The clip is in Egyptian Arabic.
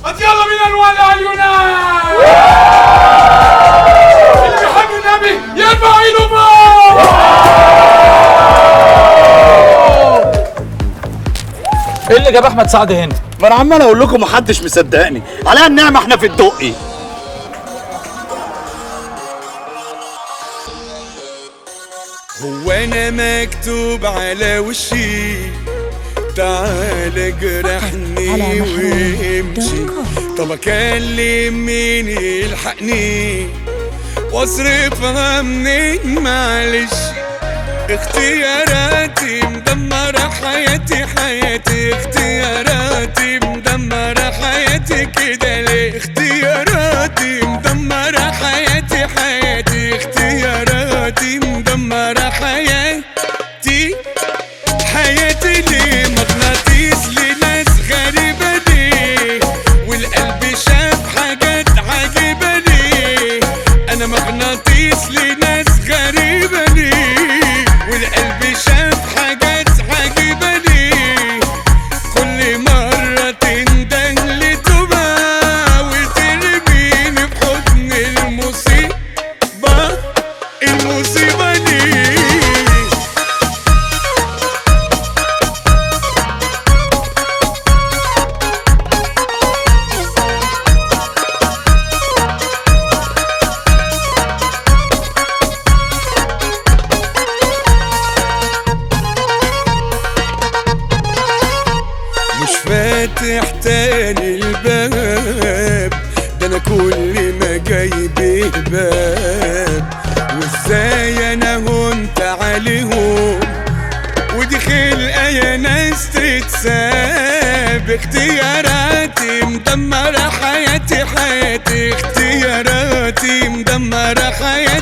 طب يلا بينا نولع اليونان اللي بيحب النبي يرفع ايده فوق ايه اللي جاب احمد سعد هنا ما انا عمال اقول لكم محدش مصدقني على النعمه احنا في الدقي هو انا مكتوب على وشي تعال جرحني على محروم وامشي دوت كوم. طب اكلم مين يلحقني واصرفها منين معلش اختياراتي مدمرة حياتي حياتي اختياراتي مدمرة حياتي كده ليه اختياراتي مدمرة حياتي حياتي اختياراتي مدمرة حياتي حياتي ليه مغناطيس لناس غريبة ليه والقلب شاف حاجات عجيبة ليه أنا مغناطيس لناس غريبة ليه والقلب شاف حاجات عجيبة ليه كل مرة تنده لتوبة وترميني في حضن المصيبة المصيبة دي مش فاتح تاني الباب ده انا كل ما جايبه باب وازاي انا هنت عليهم ودي خلقه يا ناس تتساب اختياراتي مدمره حياتي حياتي اختياراتي مدمره حياتي